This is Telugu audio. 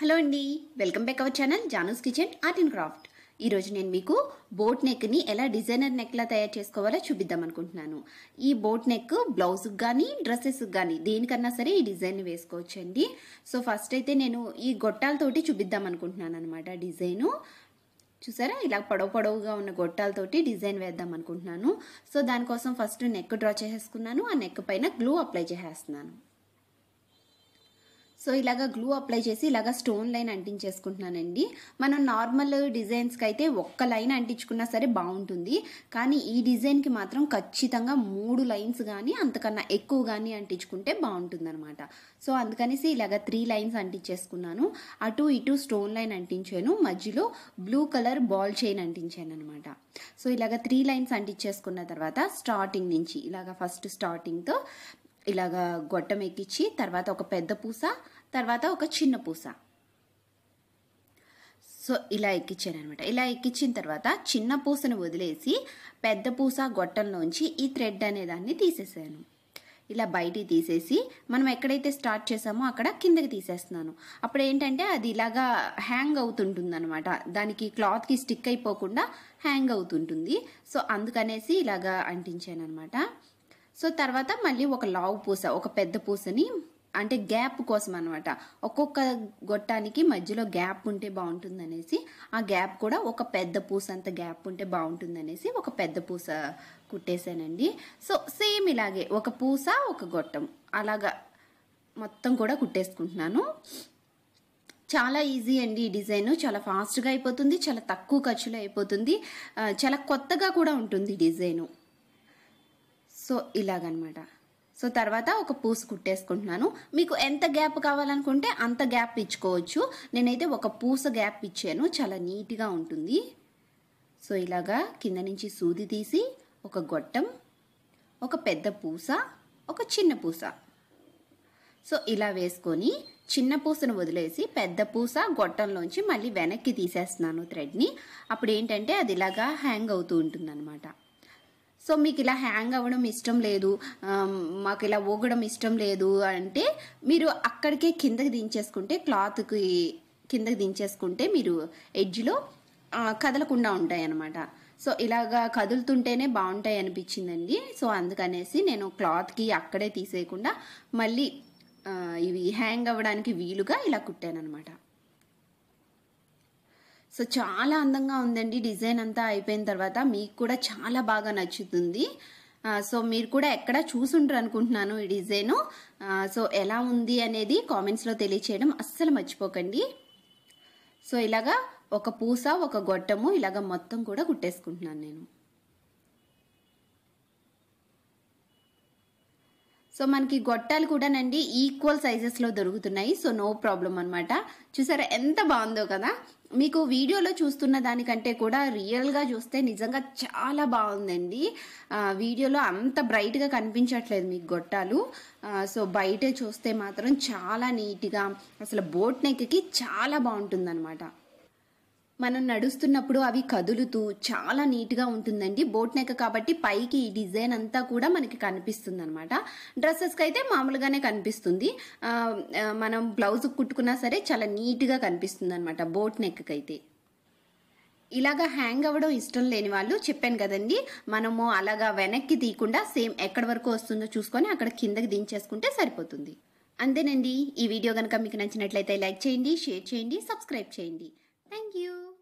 హలో అండి welcome back our channel Janu's kitchen art and craft ఈరోజు నేను మీకు బోట్ నెక్ని ఎలా డిజైనర్ నెక్లా తయారు చేసుకోవాలో చూపిద్దాం అనుకుంటున్నాను ఈ బోట్ నెక్ బ్లౌజ్కి కానీ డ్రెస్సెస్కి కానీ దేనికన్నా సరే ఈ డిజైన్ వేసుకోవచ్చండి సో ఫస్ట్ అయితే నేను ఈ గొట్టాలతోటి చూపిద్దాం అనుకుంటున్నాను అనమాట డిజైను చూసారా ఇలా పొడవు పొడవుగా ఉన్న గొట్టాలతోటి డిజైన్ వేద్దాం అనుకుంటున్నాను సో దానికోసం ఫస్ట్ నెక్ డ్రా చేసేసుకున్నాను ఆ నెక్ పైన గ్లూ అప్లై చేసేస్తున్నాను సో ఇలాగా గ్లూ అప్లై చేసి ఇలాగా స్టోన్ లైన్ అంటించేసుకుంటున్నానండి మనం నార్మల్ డిజైన్స్కి అయితే ఒక్క లైన్ అంటించుకున్నా సరే బాగుంటుంది కానీ ఈ డిజైన్కి మాత్రం ఖచ్చితంగా మూడు లైన్స్ కానీ అంతకన్నా ఎక్కువ కానీ అంటించుకుంటే బాగుంటుంది అనమాట సో అందుకనేసి ఇలాగ త్రీ లైన్స్ అంటించేసుకున్నాను అటు ఇటు స్టోన్ లైన్ అంటించాను మధ్యలో బ్లూ కలర్ బాల్ చైన్ అంటించాను అనమాట సో ఇలాగ త్రీ లైన్స్ అంటించేసుకున్న తర్వాత స్టార్టింగ్ నుంచి ఇలాగ ఫస్ట్ స్టార్టింగ్తో ఇలాగా గొట్టం ఎక్కించి తర్వాత ఒక పెద్ద పూస తర్వాత ఒక చిన్న పూస సో ఇలా ఎక్కించాను అనమాట ఇలా ఎక్కించిన తర్వాత చిన్న పూసను వదిలేసి పెద్ద పూస గొట్టంలోంచి ఈ థ్రెడ్ అనే దాన్ని తీసేసాను ఇలా బయటికి తీసేసి మనం ఎక్కడైతే స్టార్ట్ చేసామో అక్కడ కిందకి తీసేస్తున్నాను అప్పుడు ఏంటంటే అది ఇలాగా హ్యాంగ్ అవుతుంటుంది అనమాట దానికి క్లాత్కి స్టిక్ అయిపోకుండా హ్యాంగ్ అవుతుంటుంది సో అందుకనేసి ఇలాగా అంటించాను అనమాట సో తర్వాత మళ్ళీ ఒక లావు పూస ఒక పెద్ద పూసని అంటే గ్యాప్ కోసం అనమాట ఒక్కొక్క గొట్టానికి మధ్యలో గ్యాప్ ఉంటే బాగుంటుంది అనేసి ఆ గ్యాప్ కూడా ఒక పెద్ద పూస అంత గ్యాప్ ఉంటే బాగుంటుంది అనేసి ఒక పెద్ద పూస కుట్టేశానండి సో సేమ్ ఇలాగే ఒక పూస ఒక గొట్టం అలాగా మొత్తం కూడా కుట్టేసుకుంటున్నాను చాలా ఈజీ అండి ఈ డిజైన్ చాలా ఫాస్ట్గా అయిపోతుంది చాలా తక్కువ ఖర్చులో అయిపోతుంది చాలా కొత్తగా కూడా ఉంటుంది డిజైను సో ఇలాగనమాట సో తర్వాత ఒక పూస కుట్టేసుకుంటున్నాను మీకు ఎంత గ్యాప్ కావాలనుకుంటే అంత గ్యాప్ ఇచ్చుకోవచ్చు నేనైతే ఒక పూస గ్యాప్ ఇచ్చాను చాలా నీట్గా ఉంటుంది సో ఇలాగా కింద నుంచి సూది తీసి ఒక గొట్టం ఒక పెద్ద పూస ఒక చిన్న పూస సో ఇలా వేసుకొని చిన్న పూసను వదిలేసి పెద్ద పూస గొట్టంలోంచి మళ్ళీ వెనక్కి తీసేస్తున్నాను థ్రెడ్ని అప్పుడు ఏంటంటే అది ఇలాగా హ్యాంగ్ అవుతూ ఉంటుందన్నమాట సో మీకు ఇలా హ్యాంగ్ అవ్వడం ఇష్టం లేదు మాకు ఇలా ఊగడం ఇష్టం లేదు అంటే మీరు అక్కడికే కిందకి దించేసుకుంటే క్లాత్కి కిందకి దించేసుకుంటే మీరు ఎడ్జ్లో కదలకుండా ఉంటాయి అన్నమాట సో ఇలాగా కదులుతుంటేనే బాగుంటాయి అనిపించిందండి సో అందుకనేసి నేను క్లాత్కి అక్కడే తీసేయకుండా మళ్ళీ ఇవి హ్యాంగ్ అవ్వడానికి వీలుగా ఇలా కుట్టాను అనమాట సో చాలా అందంగా ఉందండి డిజైన్ అంతా అయిపోయిన తర్వాత మీకు కూడా చాలా బాగా నచ్చుతుంది సో మీరు కూడా ఎక్కడ చూసుంటారు అనుకుంటున్నాను ఈ డిజైను సో ఎలా ఉంది అనేది కామెంట్స్లో తెలియచేయడం అస్సలు మర్చిపోకండి సో ఇలాగా ఒక పూస ఒక గొట్టము ఇలాగ మొత్తం కూడా కుట్టేసుకుంటున్నాను నేను సో మనకి గొట్టాలు కూడానండి ఈక్వల్ సైజెస్లో దొరుకుతున్నాయి సో నో ప్రాబ్లం అనమాట చూసారా ఎంత బాగుందో కదా మీకు వీడియోలో చూస్తున్న దానికంటే కూడా రియల్గా చూస్తే నిజంగా చాలా బాగుందండి వీడియోలో అంత బ్రైట్గా కనిపించట్లేదు మీకు గొట్టాలు సో బయట చూస్తే మాత్రం చాలా నీట్గా అసలు బోట్ నెక్కి చాలా బాగుంటుందన్నమాట మనం నడుస్తున్నప్పుడు అవి కదులుతూ చాలా నీట్గా ఉంటుందండి బోట్ నెక్ కాబట్టి పైకి ఈ డిజైన్ అంతా కూడా మనకి కనిపిస్తుంది అనమాట డ్రెస్సెస్కి అయితే మామూలుగానే కనిపిస్తుంది మనం బ్లౌజ్ కుట్టుకున్నా సరే చాలా నీట్గా కనిపిస్తుంది అనమాట బోట్ నెక్కి అయితే ఇలాగా హ్యాంగ్ అవ్వడం ఇష్టం లేని వాళ్ళు చెప్పాను కదండి మనము అలాగా వెనక్కి తీయకుండా సేమ్ ఎక్కడి వరకు వస్తుందో చూసుకొని అక్కడ కిందకి దించేసుకుంటే సరిపోతుంది అంతేనండి ఈ వీడియో కనుక మీకు నచ్చినట్లయితే లైక్ చేయండి షేర్ చేయండి సబ్స్క్రైబ్ చేయండి థ్యాంక్ యూ